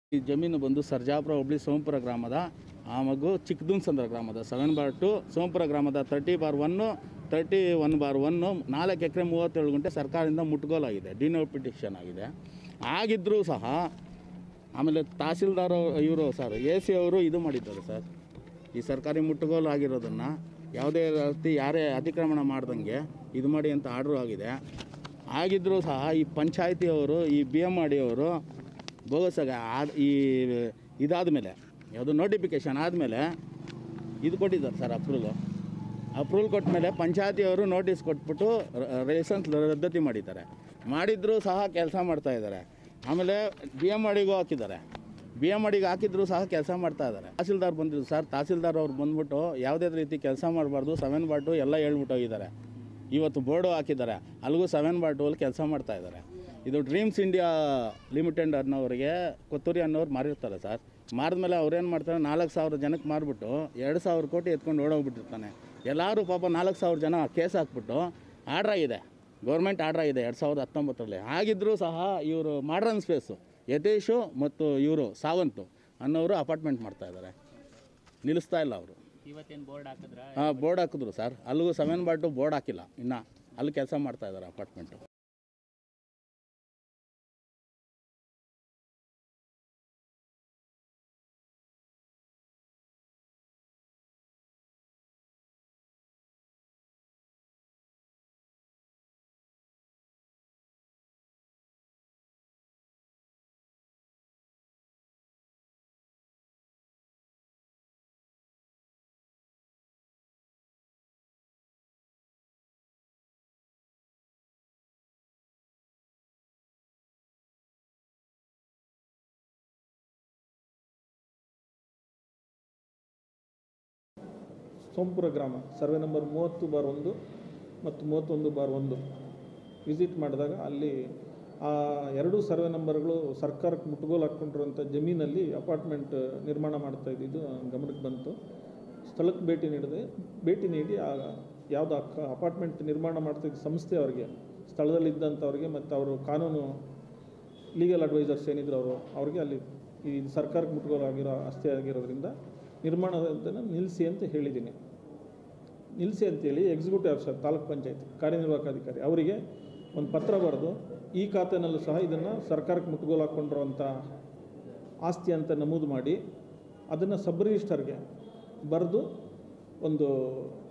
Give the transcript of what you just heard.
ಈ ಜಮೀನು ಬಂದು ಸರ್ಜಾಪುರ ಹೋಬಳಿ ಸೋಂಪುರ ಗ್ರಾಮದ ಆ ಮಗು ಚಿಕ್ಕದುನ್ಸಂದ್ರ ಗ್ರಾಮದ ಸೆವೆನ್ ಬಾರ್ ಟು ಸೋಂಪುರ ಗ್ರಾಮದ thirty bar one thirty one bar one ನಾಲ್ಕು ಎಕರೆ ಮೂವತ್ತೇಳು ಗಂಟೆ ಸರ್ಕಾರದಿಂದ ಮುಟ್ಗೋಲಾಗಿದೆ ಡಿನೋಟಿಫಿಕೇಷನ್ ಆಗಿದೆ ಆಗಿದ್ದರೂ ಸಹ ಆಮೇಲೆ ತಹಸೀಲ್ದಾರ್ ಇವರು ಸರ್ ಎ ಸಿ ಅವರು ಇದು ಮಾಡಿದ್ದಾರೆ ಸರ್ ಈ ಸರ್ಕಾರಿ ಮುಟ್ಟುಗೋಲು ಆಗಿರೋದನ್ನು ಯಾವುದೇ ರೀತಿ ಯಾರೇ ಅತಿಕ್ರಮಣ ಮಾಡ್ದಂಗೆ ಇದು ಮಾಡಿ ಅಂತ ಆರ್ಡ್ರು ಆಗಿದೆ ಆಗಿದ್ದರೂ ಸಹ ಈ ಪಂಚಾಯತಿಯವರು ಈ ಬಿ ಎಮ್ ಅವರು ಬೋಗಸಾಗ ಆದ ಈ ಇದಾದ ಮೇಲೆ ಯಾವುದು ನೋಟಿಫಿಕೇಷನ್ ಆದಮೇಲೆ ಇದು ಕೊಟ್ಟಿದ್ದಾರೆ ಸರ್ ಅಪ್ರೂವಲು ಅಪ್ರೂವಲ್ ಕೊಟ್ಟ ಮೇಲೆ ಪಂಚಾಯತಿಯವರು ನೋಟಿಸ್ ಕೊಟ್ಬಿಟ್ಟು ಲೈಸೆನ್ಸ್ ರದ್ದತಿ ಮಾಡಿದ್ದಾರೆ ಮಾಡಿದರೂ ಸಹ ಕೆಲಸ ಮಾಡ್ತಾ ಇದ್ದಾರೆ ಆಮೇಲೆ ಬಿ ಎಮ್ ಅಡಿಗೂ ಹಾಕಿದ್ದಾರೆ ಬಿ ಎಮ್ ಅಡಿಗೆ ಹಾಕಿದ್ರು ಸಹ ಕೆಲಸ ಮಾಡ್ತಾ ಇದ್ದಾರೆ ತಹಸೀಲ್ದಾರ್ ಬಂದಿದ್ರು ಸರ್ ತಹಸೀಲ್ದಾರ್ ಅವ್ರು ಬಂದ್ಬಿಟ್ಟು ಯಾವುದೇ ರೀತಿ ಕೆಲಸ ಮಾಡಬಾರ್ದು ಸೆವೆನ್ ಬಾಟು ಎಲ್ಲ ಹೇಳ್ಬಿಟ್ಟು ಹೋಗಿದ್ದಾರೆ ಇವತ್ತು ಬೋರ್ಡು ಹಾಕಿದ್ದಾರೆ ಅಲ್ಲಿಗೂ ಸೆವೆನ್ ಬಾಟು ಅಲ್ಲಿ ಕೆಲಸ ಮಾಡ್ತಾ ಇದ್ದಾರೆ ಇದು ಡ್ರೀಮ್ಸ್ ಇಂಡಿಯಾ ಲಿಮಿಟೆಡ್ ಅನ್ನೋರಿಗೆ ಕೊತ್ತೂರಿ ಅನ್ನೋರು ಮಾರಿರ್ತಾರೆ ಸರ್ ಮಾರಿದ್ಮೇಲೆ ಅವ್ರೇನು ಮಾಡ್ತಾರೆ ನಾಲ್ಕು ಸಾವಿರ ಜನಕ್ಕೆ ಮಾರಿಬಿಟ್ಟು ಎರಡು ಸಾವಿರ ಕೋಟಿ ಎತ್ಕೊಂಡು ಓಡೋಗ್ಬಿಟ್ಟಿರ್ತಾನೆ ಎಲ್ಲರೂ ಪಾಪ ನಾಲ್ಕು ಸಾವಿರ ಜನ ಕೇಸ್ ಹಾಕ್ಬಿಟ್ಟು ಆರ್ಡ್ರ್ ಆಗಿದೆ ಗೌರ್ಮೆಂಟ್ ಆರ್ಡ್ರ್ ಆಗಿದೆ ಎರಡು ಸಾವಿರದ ಹತ್ತೊಂಬತ್ತರಲ್ಲಿ ಆಗಿದ್ದರೂ ಸಹ ಇವರು ಮಾಡ್ರನ್ ಸ್ಪೇಸು ಯತೇಶು ಮತ್ತು ಇವರು ಸಾವಂತು ಅನ್ನೋರು ಅಪಾರ್ಟ್ಮೆಂಟ್ ಮಾಡ್ತಾ ಇದ್ದಾರೆ ನಿಲ್ಲಿಸ್ತಾ ಇಲ್ಲ ಅವರು ಇವತ್ತೇನು ಬೋರ್ಡ್ ಹಾಕಿದ್ರ ಹಾಂ ಬೋರ್ಡ್ ಹಾಕಿದ್ರು ಸರ್ ಅಲ್ಲಿಗೂ ಸೆವೆನ್ ಬಾಟು ಬೋರ್ಡ್ ಹಾಕಿಲ್ಲ ಇನ್ನು ಅಲ್ಲಿ ಕೆಲಸ ಮಾಡ್ತಾ ಇದ್ದಾರೆ ಅಪಾರ್ಟ್ಮೆಂಟು ಸೋಂಪುರ ಗ್ರಾಮ ಸರ್ವೆ ನಂಬರ್ ಮೂವತ್ತು ಬಾರ್ ಒಂದು ಮತ್ತು ಮೂವತ್ತೊಂದು ಬಾರ್ ಒಂದು ವಿಸಿಟ್ ಮಾಡಿದಾಗ ಅಲ್ಲಿ ಆ ಎರಡೂ ಸರ್ವೆ ನಂಬರ್ಗಳು ಸರ್ಕಾರಕ್ಕೆ ಮುಟ್ಟುಗೋಲು ಹಾಕ್ಕೊಂಡಿರುವಂಥ ಜಮೀನಲ್ಲಿ ಅಪಾರ್ಟ್ಮೆಂಟ್ ನಿರ್ಮಾಣ ಮಾಡ್ತಾ ಇದ್ದಿದ್ದು ಗಮನಕ್ಕೆ ಬಂತು ಸ್ಥಳಕ್ಕೆ ಭೇಟಿ ನೀಡಿದೆ ಭೇಟಿ ನೀಡಿ ಆ ಯಾವುದು ಅಕ್ಕ ಅಪಾರ್ಟ್ಮೆಂಟ್ ನಿರ್ಮಾಣ ಮಾಡ್ತಿದ್ದ ಸಂಸ್ಥೆಯವರಿಗೆ ಸ್ಥಳದಲ್ಲಿದ್ದಂಥವ್ರಿಗೆ ಮತ್ತು ಅವರು ಕಾನೂನು ಲೀಗಲ್ ಅಡ್ವೈಸರ್ಸ್ ಏನಿದ್ರು ಅವರು ಅವ್ರಿಗೆ ಅಲ್ಲಿ ಈ ಸರ್ಕಾರಕ್ಕೆ ಮುಟ್ಟುಗೋಲು ಆಗಿರೋ ಆಸ್ತಿ ಆಗಿರೋದ್ರಿಂದ ನಿರ್ಮಾಣವನ್ನು ನಿಲ್ಲಿಸಿ ಅಂತ ಹೇಳಿದ್ದೀನಿ ನಿಲ್ಲಿಸಿ ಅಂತೇಳಿ ಎಕ್ಸಿಕ್ಯೂಟಿವ್ ಆಫೀಸರ್ ತಾಲೂಕ್ ಪಂಚಾಯತ್ ಕಾರ್ಯನಿರ್ವಾಹಕ ಅಧಿಕಾರಿ ಅವರಿಗೆ ಒಂದು ಪತ್ರ ಬರೆದು ಈ ಖಾತೆನಲ್ಲೂ ಸಹ ಇದನ್ನು ಸರ್ಕಾರಕ್ಕೆ ಮುಟ್ಟುಗೋಲು ಹಾಕ್ಕೊಂಡಿರುವಂಥ ಆಸ್ತಿ ಅಂತ ನಮೂದು ಮಾಡಿ ಅದನ್ನು ಸಬ್ ರಿಜಿಸ್ಟರ್ಗೆ ಬರೆದು ಒಂದು